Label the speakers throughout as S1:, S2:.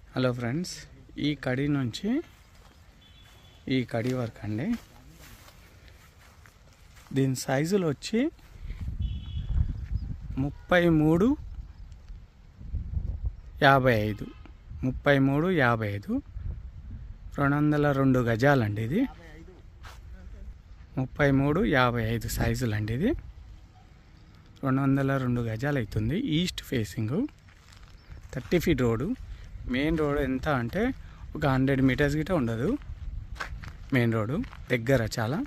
S1: hello friends ఈ కడి నుంచి ఈ కడి వరకు అండి దీని సైజులు వచ్చి ముప్పై మూడు యాభై ఐదు ముప్పై మూడు యాభై ఐదు రెండు వందల రెండు గజాలండి ఇది ముప్పై మూడు యాభై ఐదు సైజులండి ఇది రెండు వందల రెండు గజాలు అవుతుంది east facing thirty feet road main road ఎంత అంటే ఒక హండ్రెడ్ మీటర్స్ గిట్ట ఉండదు మెయిన్ రోడ్డు దగ్గర చాలా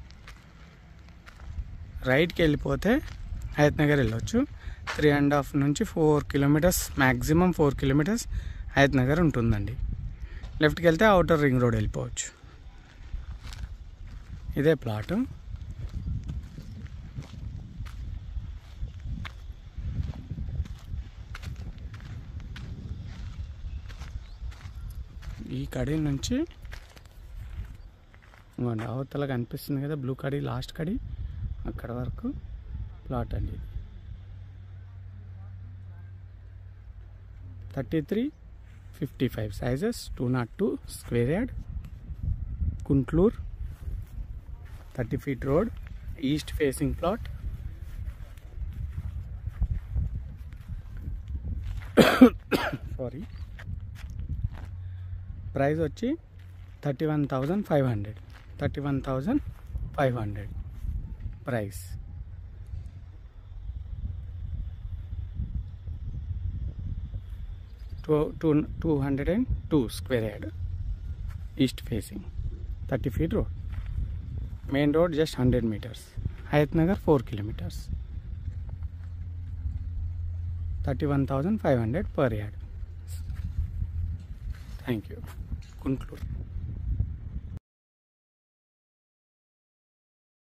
S1: రైట్కి వెళ్ళిపోతే హయత్ నగర్ వెళ్ళొచ్చు త్రీ అండ్ హాఫ్ నుంచి four kilometres maximum four kilometres Hayat Nagar ఉంటుందండి లెఫ్ట్కి వెళ్తే అవుటర్ రింగ్ రోడ్ వెళ్ళిపోవచ్చు ఇదే ప్లాటు ఈ కడి నుంచి ఇంకోండి అవతల కనిపిస్తుంది కదా బ్లూ కడి లాస్ట్ కడి అక్కడ వరకు ప్లాట్ అండి ఇది thirty three fifty five sizes two not two square yard Kuntloor thirty feet road east facing plot sorry price వచ్చి thirty one thousand five hundred thirty one thousand five hundred price two two two hundred and two square yard east facing thirty feet road main road just hundred metres Hayat Nagar four kilometres thirty one thousand five hundred per yard thank you conclude